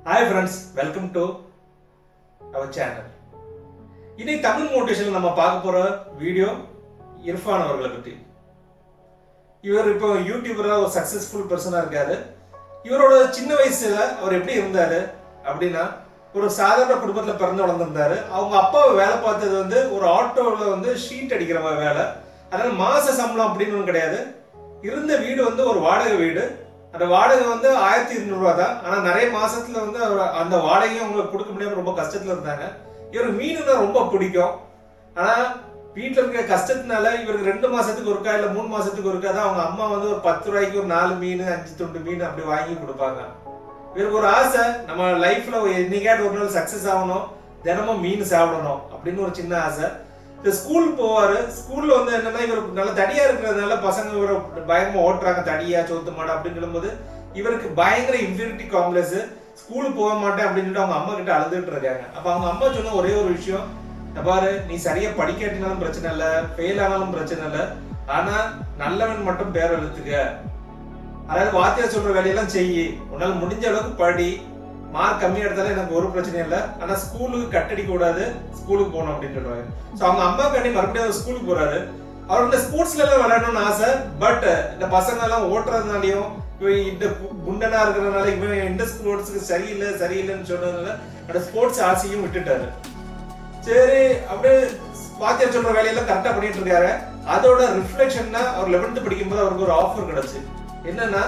hi friends welcome to our channel இன்னைக்கு Tamil motivation நம்ம பார்க்க போற வீடியோ இர்ஃபான் அவர்களை பற்றி இவர் இப்போ யூடியூபரா ஒரு சக்சஸ்ஃபுல் பர்சனா இருக்காரு இவரோட சின்ன வயசுல அவர் எப்படி இருந்தாரு அப்படின்னா ஒரு சாதாரண குடும்பத்துல பிறந்து வளர்ந்திருந்தாரு அவங்க அப்பாவை வேலை பார்த்தது வந்து ஒரு ஆட்டோவில் வந்து ஷீட் அடிக்கிற மாதிரி வேலை அதனால மாச சம்பளம் அப்படின்னு ஒண்ணும் கிடையாது இருந்த வீடு வந்து ஒரு வாடகை வீடு அந்த வாடகை வந்து ஆயிரத்தி இருநூறுவா தான் ஆனா நிறைய மாசத்துல வந்து அவர் அந்த வாடகையும் அவங்களுக்கு கொடுக்க முடியாம ரொம்ப கஷ்டத்துல இருந்தாங்க இவருக்கு மீனுனா ரொம்ப பிடிக்கும் ஆனா வீட்டுல இருக்க கஷ்டத்தினால இவருக்கு ரெண்டு மாசத்துக்கு ஒருக்கா இல்ல மூணு மாசத்துக்கு ஒருக்கா தான் அவங்க அம்மா வந்து ஒரு பத்து ரூபாய்க்கு ஒரு நாலு மீன் அஞ்சு துண்டு மீன் அப்படி வாங்கி கொடுப்பாங்க இவருக்கு ஒரு ஆசை நம்ம லைஃப்ல என்னைக்காவது ஒரு நாள் சக்சஸ் ஆகணும் தினமும் மீன் சாப்பிடணும் அப்படின்னு ஒரு சின்ன ஆசை இந்த ஸ்கூல் போவாரு ஸ்கூல்ல வந்து என்னன்னா இவர் நல்ல தடியா இருக்கிறதுனால பசங்க இவரை பயங்கரமா ஓட்டுறாங்க தடியா சோத்து மாடு அப்படின்னு சொல்லும்போது இவருக்கு பயங்கர இன்ஃபினிட்டி காம்ப்ளெக்ஸ் ஸ்கூலுக்கு போக மாட்டேன் அப்படின்னு சொல்லிட்டு அவங்க அம்மா கிட்ட அழுதுட்டு இருக்காங்க அப்ப அவங்க அம்மா சொன்ன ஒரே ஒரு விஷயம் "இங்க பாரு நீ சரியா படிக்காட்டினாலும் பிரச்சனை இல்ல ஃபெயில் ஆனாலும் பிரச்சனை இல்ல ஆனா நல்லவன் மட்டும் பேர் எழுத்துக்க அதாவது வாத்தியார் சொல்ற வேலையெல்லாம் செய்யி உன்னால முடிஞ்ச அளவுக்கு படி மார்க் கம்மியா எடுத்தாலும் எனக்கு ஒரு பிரச்சனையும் இல்லை ஆனா ஸ்கூலுக்கு கட்டடிக்க கூடாது ஸ்கூலுக்கு போகணும் அப்படின்னு சொல்லுவாங்க ஸோ அவங்க அம்மா கண்டி மறுபடியும் ஸ்கூலுக்கு போறாரு அவர் இந்த ஸ்போர்ட்ஸ்ல எல்லாம் விளையாடணும்னு ஆசை பட் இந்த பசங்க எல்லாம் ஓட்டுறதுனாலையும் இவன் இந்த கு- குண்டனா இருக்கிறதுனால இவன் எந்த ஸ்போர்ட்ஸுக்கு சரியில்லை சரியில்லைன்னு சொன்னதுனால அந்த ஸ்போர்ட்ஸ் ஆசையும் விட்டுட்டாரு சரி அப்படியே வாத்தியார் சொல்ற வேலையெல்லாம் கரெக்டா பண்ணிட்டு இருக்காரு அதோட ரிஃப்ளெக்ஷன் தான் அவர் லெவன்த் படிக்கும்போது அவருக்கு ஒரு ஆஃபர் கிடைச்சு என்னன்னா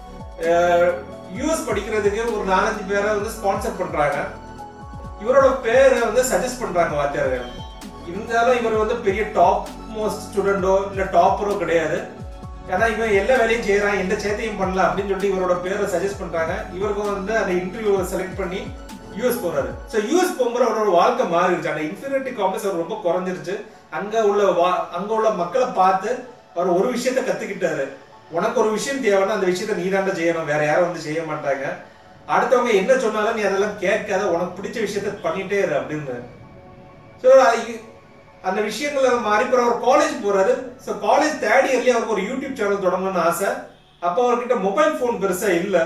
யூஎஸ் படிக்கிறதுக்கு ஒரு நாலஞ்சு பேரை வந்து ஸ்பான்சர் பண்றாங்க இவரோட பேரை வந்து சஜஸ்ட் பண்றாங்க வாத்தியார்கள் இருந்தாலும் இவர் வந்து பெரிய டாப் மோஸ்ட் ஸ்டூடெண்டோ இல்ல டாப்பரோ கிடையாது ஏன்னா இவன் எல்லா வேலையும் செய்யறான் எந்த சேத்தையும் பண்ணல அப்படின்னு சொல்லிட்டு இவரோட பேரை சஜஸ்ட் பண்றாங்க இவருக்கு வந்து அந்த இன்டர்வியூ செலக்ட் பண்ணி யூஎஸ் போறாரு ஸோ யூஎஸ் போகும்போது அவரோட வாழ்க்கை மாறிடுச்சு அந்த இன்ஃபீரியாரிட்டி காம்ப்ளெக்ஸ் அவர் ரொம்ப குறைஞ்சிருச்சு அங்க உள்ள வா- அங்க உள்ள மக்களை பார்த்து அவர் ஒரு விஷயத்த கத்துக்கிட்டாரு உனக்கு ஒரு விஷயம் தேவைன்னா அந்த விஷயத்த நீ தாண்டா செய்யணும் வேற யாரும் வந்து செய்ய மாட்டாங்க அடுத்தவங்க என்ன சொன்னாலும் நீ அதெல்லாம் கேட்காத உனக்கு பிடிச்ச விஷயத்த பண்ணிட்டே இரு அப்படின்னு ஸோ அந்த விஷயங்கள்ல மாறி போற அவர் காலேஜ் போறாரு ஸோ காலேஜ் தேர்ட் இயர்லயே அவருக்கு ஒரு யூடியூப் சேனல் தொடங்கணும்னு ஆசை அப்போ அவர்கிட்ட மொபைல் ஃபோன் பெருசா இல்ல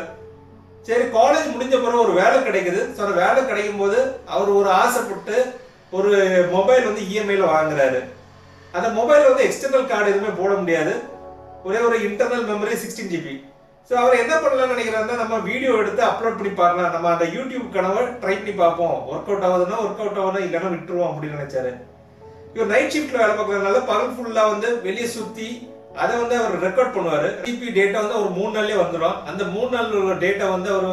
சரி காலேஜ் முடிஞ்ச பிறகு ஒரு வேலை கிடைக்குது ஸோ அந்த வேலை கிடைக்கும் போது அவர் ஒரு ஆசைப்பட்டு ஒரு மொபைல் வந்து இஎம்ஐல வாங்குறாரு அந்த மொபைல் வந்து எக்ஸ்டர்னல் கார்டு எதுவுமே போட முடியாது ஒரே ஒரு internal memory sixteen GB so அவர் என்ன பண்ணலாம்னு நினைக்கிறாருன்னா நம்ம வீடியோ எடுத்து அப்லோட் பண்ணி பார்க்கலாம் நம்ம அந்த யூடியூப் கனவை ட்ரை பண்ணி பார்ப்போம் ஒர்க் அவுட் ஆகுதுன்னா ஒர்க் அவுட் ஆகுதுன்னா இல்லைன்னா விட்டுருவோம் அப்படின்னு நினைச்சாரு இவர் நைட் ஷிஃப்ட்ல வேலை பார்க்கறதுனால பகல் ஃபுல்லா வந்து வெளியே சுத்தி அதை வந்து அவர் ரெக்கார்ட் பண்ணுவாரு ஜிபி டேட்டா வந்து ஒரு மூணு நாள்லயே வந்துடும் அந்த மூணு நாள் டேட்டா வந்து அவர்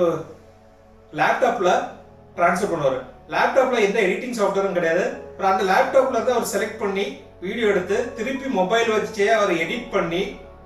லேப்டாப்ல ட்ரான்ஸ்ஃபர் பண்ணுவாரு லேப்டாப்ல எந்த எடிட்டிங் சாஃப்ட்வேரும் கிடையாது அப்புறம் அந்த லேப்டாப்ல இருந்து அவர் செலக்ட் பண்ணி வீடியோ எடுத்து திருப்பி மொபைல் வச்சே அவர் எடிட் பண்ணி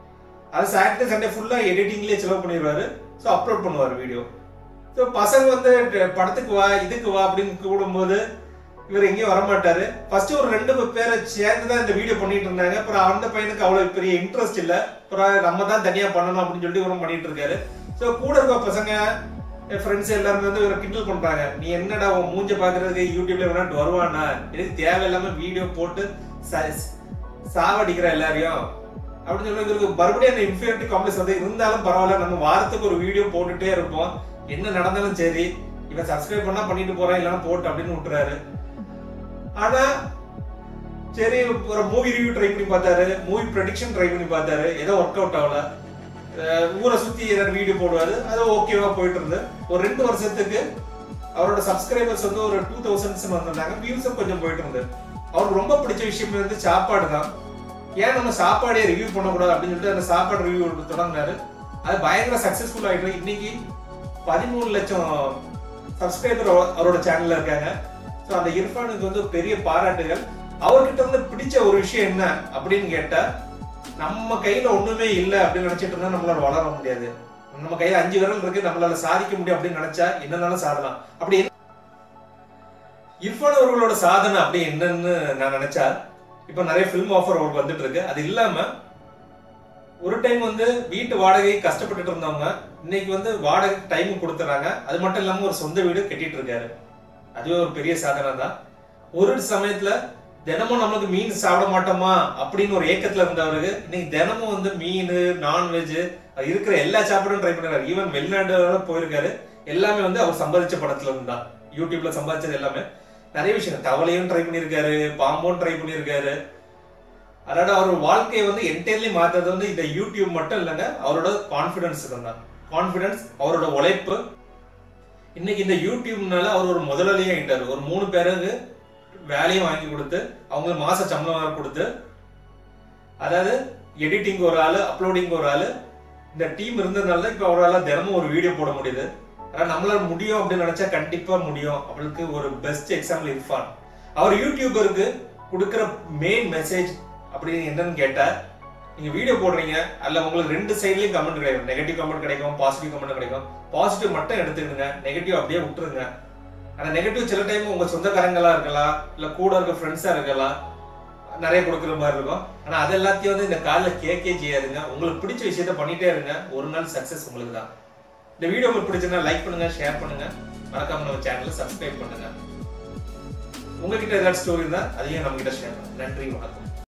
அது சாட்டர்டே சண்டே ஃபுல்லா எடிட்டிங்லேயே செலவு பண்ணிடுவாரு ஸோ அப்லோட் பண்ணுவார் வீடியோ ஸோ பசங்க வந்து ட- படத்துக்கு வா இதுக்கு வா அப்படின்னு கூடும்போது இவர் எங்கேயும் வரமாட்டாரு ஃபர்ஸ்ட் ஒரு ரெண்டு பேரை சேர்ந்து தான் இந்த வீடியோ பண்ணிட்டு இருந்தாங்க அப்புறம் அந்த பையனுக்கு அவ்வளவு பெரிய இன்ட்ரெஸ்ட் இல்ல அப்புறம் நம்ம தான் தனியா பண்ணணும் அப்படின்னு சொல்லிட்டு இவரும் பண்ணிட்டு இருக்காரு ஸோ கூட இருக்க பசங்க என் ஃப்ரெண்ட்ஸ் எல்லாருமே வந்து இவரை கிண்டல் பண்றாங்க நீ என்னடா உன் மூஞ்ச பாக்குறதுக்கு யூடியூப்ல வேணாட்டு வருவானா எனக்கு தேவையில்லாம வீடியோ போட்டு ச- சாவடிக்கிற எல்லாரையும் அப்படின்னு சொல்லி இவருக்கு மறுபடியும் அந்த இன்ஃபினிட்டி காம்ப்ளெக்ஸ் வந்து இருந்தாலும் பரவாயில்ல நம்ம வாரத்துக்கு ஒரு வீடியோ போட்டுட்டே இருப்போம் என்ன நடந்தாலும் சரி இவன் சப்ஸ்கிரைப் பண்ணா பண்ணிட்டு போறான் இல்லைன்னா போட்டு அப்படின்னு விட்டுறாரு ஆனா சரி ஒரு மூவி ரிவ்யூ ட்ரை பண்ணி பார்த்தாரு மூவி ப்ரெடிக்ஷன் ட்ரை பண்ணி பார்த்தாரு ஏதோ ஒர்க் அவுட் ஆகல அஹ் ஊரை சுத்தி ஏதாவது வீடியோ போடுவாரு அது ஓகேவா போயிட்டு இருந்து ஒரு ரெண்டு வருஷத்துக்கு அவரோட சப்ஸ்கிரைபர்ஸ் வந்து ஒரு டூ தௌசண்ட்ஸ் வந்திருந்தாங்க வியூஸும் கொஞ்சம் போயிட்டு இருந்து அவருக்கு ரொம்ப பிடிச்ச விஷயம் வந்து சாப்பாடு தான் ஏன் நம்ம சாப்பாடே ரிவ்யூ பண்ணக்கூடாது அப்படின்னு சொல்லிட்டு அந்த சாப்பாடு ரிவ்யூ தொடங்கினாரு அது பயங்கர சக்சஸ்ஃபுல் ஆயிட்டு இன்னைக்கு பதிமூணு லட்சம் சப்ஸ்கிரைபர் அவரோட சேனல்ல இருக்காங்க ஸோ அந்த இர்ஃபானுக்கு வந்து பெரிய பாராட்டுகள் அவர்கிட்ட வந்து பிடிச்ச ஒரு விஷயம் என்ன அப்படின்னு கேட்டா நம்ம கையில ஒண்ணுமே இல்லை அப்படின்னு நினைச்சிட்டு இருந்தா நம்மளால வளர முடியாது நம்ம கையில அஞ்சு விரல் இருக்கு நம்மளால சாதிக்க முடியும் அப்படின்னு நினைச்சா என்னனாலும் சாதலாம் அப்படி என்ன- இர்ஃபான் அவர்களோட சாதனை அப்படி என்னன்னு நான் நினைச்சா இப்ப நிறைய ஃபிலிம் ஆஃபர் அவருக்கு வந்துட்டு இருக்கு அது இல்லாம ஒரு டைம் வந்து வீட்டு வாடகை கஷ்டப்பட்டுட்டு இருந்தவங்க இன்னைக்கு வந்து வாடகை டைம் கொடுத்துறாங்க அது மட்டும் இல்லாம ஒரு சொந்த வீடு கட்டிட்டு இருக்காரு அதுவே ஒரு பெரிய சாதனை தான் ஒரு சமயத்துல தினமும் நம்மளுக்கு மீன் சாப்பிட மாட்டோமா அப்படின்னு ஒரு ஏக்கத்துல இருந்தவருக்கு இன்னைக்கு தினமும் வந்து மீன் நான்வெஜ் இருக்கிற எல்லா சாப்பாடும் ட்ரை பண்ணுறாரு ஈவன் வெளிநாடு வரை போயிருக்காரு எல்லாமே வந்து அவர் சம்பாதிச்ச படத்துல இருந்து தான் யூடியூப்ல சம்பாதிச்சது எல்லாமே நிறைய விஷயம் தவளையும் ட்ரை பண்ணியிருக்காரு பாம்பும் ட்ரை பண்ணியிருக்காரு அதாவது அவர் வாழ்க்கையை வந்து என்டையர்லி மாத்தது வந்து இந்த யூடியூப் மட்டும் இல்லைங்க அவரோட கான்ஃபிடன்ஸ் தான் கான்ஃபிடன்ஸ் அவரோட உழைப்பு இன்னைக்கு இந்த யூடியூப்னால அவர் ஒரு முதலாளியா ஆயிட்டாரு ஒரு மூணு பேருக்கு வேலையும் வாங்கி கொடுத்து அவங்க மாச சம்பளம் வேற கொடுத்து அதாவது எடிட்டிங் ஒரு ஆளு அப்லோடிங் ஒரு ஆளு இந்த டீம் இருந்ததுனால இப்ப அவரால் தினமும் ஒரு வீடியோ போட முடியுது ஆனா நம்மளால முடியும் அப்படின்னு நினைச்சா கண்டிப்பா முடியும் அவளுக்கு ஒரு பெஸ்ட் எக்ஸாம்பிள் இர்ஃபான் அவர் யூடியூபருக்கு கொடுக்குற மெயின் மெசேஜ் அப்படின்னு என்னன்னு கேட்டா நீங்க வீடியோ போடுறீங்க அல்ல உங்களுக்கு ரெண்டு சைட்லயும் கமெண்ட் கிடைக்கும் நெகட்டிவ் கமெண்ட் கிடைக்கும் பாசிட்டிவ் கமெண்ட் கிடைக்கும் பாசிட்டிவ் மட்டும் எடுத்துக்கணுங்க நெகட்டிவ் அப்படியே விட்டுருங்க ஆனா நெகட்டிவ் சில டைம் உங்க சொந்தக்காரங்களா இருக்கலாம் இல்ல கூட இருக்க ஃப்ரெண்ட்ஸா இருக்கலாம் நிறைய கொடுக்குற மாதிரி இருக்கும் ஆனா அது எல்லாத்தையும் வந்து இந்த காலில் கேட்கே செய்யாதுங்க உங்களுக்கு பிடிச்ச விஷயத்த பண்ணிட்டே இருங்க ஒரு நாள் சக்சஸ் உங்களுக்கு தான் இந்த வீடியோ உங்களுக்கு பிடிச்சிருந்தா லைக் பண்ணுங்க ஷேர் பண்ணுங்க மறக்காம நம்ம சேனலை சப்ஸ்கிரைப் பண்ணுங்க உங்ககிட்ட ஏதாவது ஸ்டோரி இருந்தா அதையும் நம்ம கிட்ட ஷேர் பண்ணுங்க நன்றி வணக்கம்